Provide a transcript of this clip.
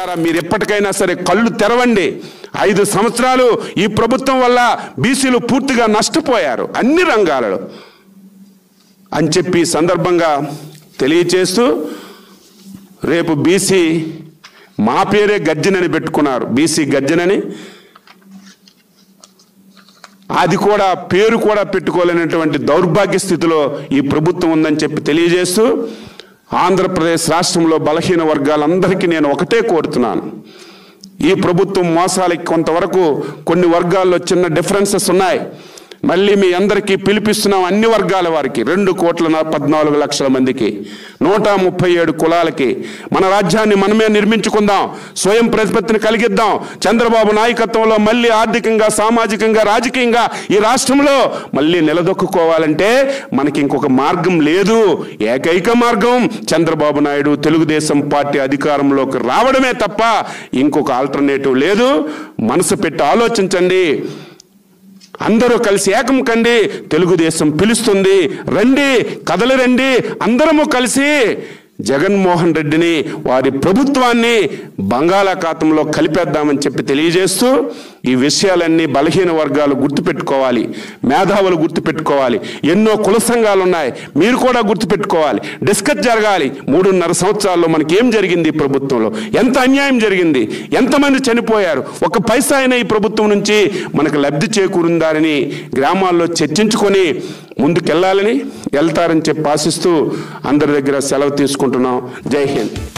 ప్రజలారా మీరు ఎప్పటికైనా సరే కళ్ళు తెరవండి ఐదు సంవత్సరాలు ఈ ప్రభుత్వం వల్ల బీసీలు పూర్తిగా నష్టపోయారు అన్ని రంగాలలో అని చెప్పి ఈ సందర్భంగా తెలియచేస్తూ రేపు బీసీ మా పేరే గర్జనని పెట్టుకున్నారు బీసీ గర్జనని అది కూడా పేరు కూడా పెట్టుకోలేనటువంటి దౌర్భాగ్య స్థితిలో ఈ ప్రభుత్వం ఉందని చెప్పి తెలియజేస్తూ ఆంధ్రప్రదేశ్ రాష్ట్రంలో బలహీన వర్గాలందరికీ నేను ఒకటే కోరుతున్నాను ఈ ప్రభుత్వం మోసాలకి కొంతవరకు కొన్ని వర్గాల్లో చిన్న డిఫరెన్సెస్ ఉన్నాయి మళ్ళీ మీ అందరికీ పిలిపిస్తున్నాం అన్ని వర్గాల వారికి రెండు కోట్ల న- పద్నాలుగు లక్షల మందికి నూట ముప్పై ఏడు కులాలకి మన రాజ్యాన్ని మనమే నిర్మించుకుందాం స్వయం ప్రతిపత్తిని కలిగిద్దాం చంద్రబాబు నాయకత్వంలో మళ్ళీ ఆర్థికంగా సామాజికంగా రాజకీయంగా ఈ రాష్ట్రంలో మళ్ళీ నిలదొక్కుకోవాలంటే మనకి ఇంకొక మార్గం లేదు ఏకైక మార్గం చంద్రబాబు నాయుడు తెలుగుదేశం పార్టీ అధికారంలోకి రావడమే తప్ప ఇంకొక ఆల్టర్నేటివ్ లేదు మనసు పెట్టి ఆలోచించండి అందరూ కలిసి ఏకం కండి తెలుగుదేశం పిలుస్తుంది రండి కదలి రండి అందరము కలిసి జగన్మోహన్ రెడ్డిని వారి ప్రభుత్వాన్ని బంగాళాఖాతంలో కలిపేద్దామని చెప్పి తెలియజేస్తూ ఈ విషయాలన్నీ బలహీన వర్గాలు గుర్తుపెట్టుకోవాలి మేధావులు గుర్తుపెట్టుకోవాలి ఎన్నో కుల సంఘాలు ఉన్నాయి మీరు కూడా గుర్తుపెట్టుకోవాలి డిస్కస్ జరగాలి మూడున్నర సంవత్సరాల్లో మనకి ఏం జరిగింది ఈ ప్రభుత్వంలో ఎంత అన్యాయం జరిగింది ఎంతమంది చనిపోయారు ఒక పైసా అయినా ఈ ప్రభుత్వం నుంచి మనకు లబ్ధి చేకూరిందారని గ్రామాల్లో చర్చించుకొని ముందుకెళ్ళాలని వెళ్తారని చెప్పి ఆశిస్తూ అందరి దగ్గర సెలవు తీసుకుంటున్నాం జై హింద్